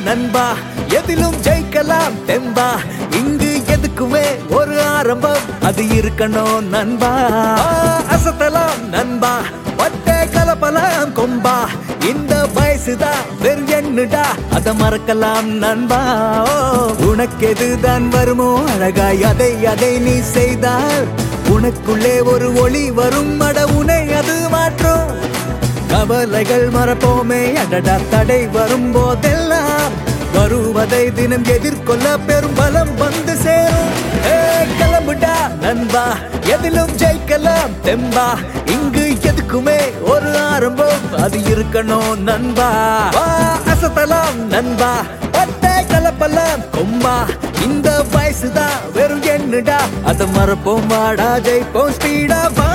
நண்பா எதிலும் ஜெயிக்கலாம் தெம்பா இங்கு எதுக்குமே ஒரு ஆரம்பம் அது இருக்கணும் நண்பா அசத்தலாம் நண்பா பட்டே கலப்பலாம் கொம்பா இந்த வயசுதான் வெறும் எண்ணுடா அத மறக்கலாம் நண்பா ஓ, உனக்கு எதுதான் வருமோ அழகாய் அதை அதை நீ செய்தால் உனக்குள்ளே ஒரு ஒளி வரும் அட உனை அது மாற்றும் கவலைகள் மறப்போமே அடடா தடை வரும் போதெல்லாம் வருவதை தினம் எதிர்கொள்ள பெரும் பலம் வந்து சேரும் ஏ, கிளம்புடா நண்பா எதிலும் ஜெயிக்கலாம் தெம்பா இங்கு எதுக்குமே ஒரு ஆரம்பம் அது இருக்கணும் நண்பா வா அசத்தலாம் நண்பா பட்டை கலப்பலாம் கொம்பா இந்த வயசுதான் வெறும் எண்ணுடா அதை மறப்போம் வாடா ஜெயிப்போம் ஸ்பீடா வா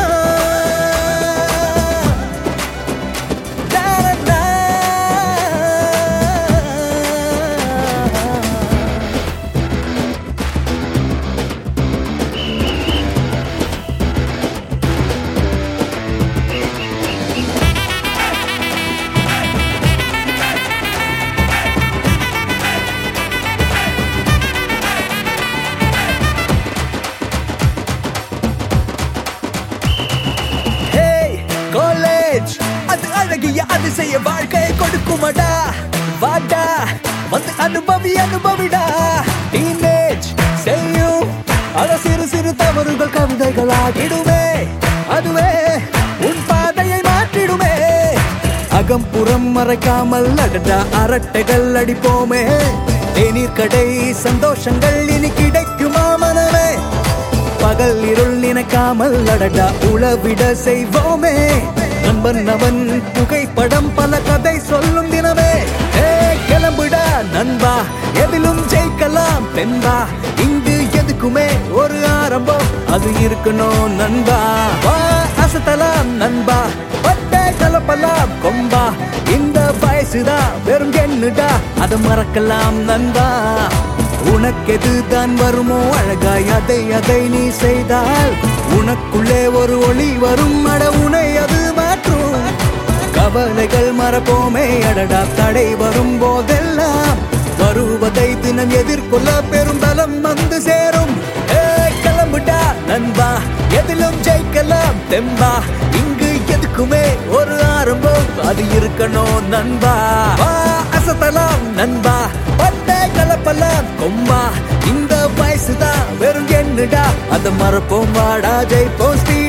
ஹேய் காலேஜ் அது அழகிய அதிசய வாழ்க்கை கொடுக்குமடா வாடா வந்து அனுபவி அனுபவிடா டீனேஜ் செய்யும் அத சிறு சிறு தவறுகள் கவிதைகள் ஆகிடுமே அதுவே உன் பாதையை மாற்றிடுமே அகம் புறம் மறைக்காமல் அடடா அரட்டைகள் அடிப்போமே தேநீர் கடை சந்தோஷங்கள் இனி கிடைக்குமா மனமே பகல் இருள் நினைக்காமல் அடடா உளவிட செய்வோமே நண்பன் அவன் புகைப்படம் பல கதை சொல்லும் தினமே ஏ கிளம்புடா நண்பா எதிலும் ஜெயிக்கலாம் தென்பா இங்கு எதுக்குமே ஒரு ஆரம்பம் அது இருக்கணும் நண்பா வா அசத்தலாம் நண்பா பட்டை கலப்பலாம் கொம்பா இந்த வயசுதான் வெறும் எண்ணுடா அதை மறக்கலாம் நண்பா உனக்கெதுதான் வருமோ அழகாய் அதை அதை நீ செய்தால் உனக்குள்ளே ஒரு ஒளி வரும் அட உனை அது மாற்றும் கவலைகள் மறப்போமே அடடா தடை வரும் போதெல்லாம் வருவதை தினம் எதிர்கொள்ள பெரும் பலம் வந்து சேரும் ஏ, கிளம்புடா நண்பா எதிலும் ஜெயிக்கலாம் தெம்பா இங்கு எதுக்குமே ஒரு ஆரம்பம் அது இருக்கணும் நண்பா வா அசத்தலாம் நண்பா பட்டை கலப்பலாம் கொம்பா இந்த வயசுதான் வெறும் எண்ணுடா அதை மறப்போம் வாடா ஜெயிப்போம் ஸ்பீ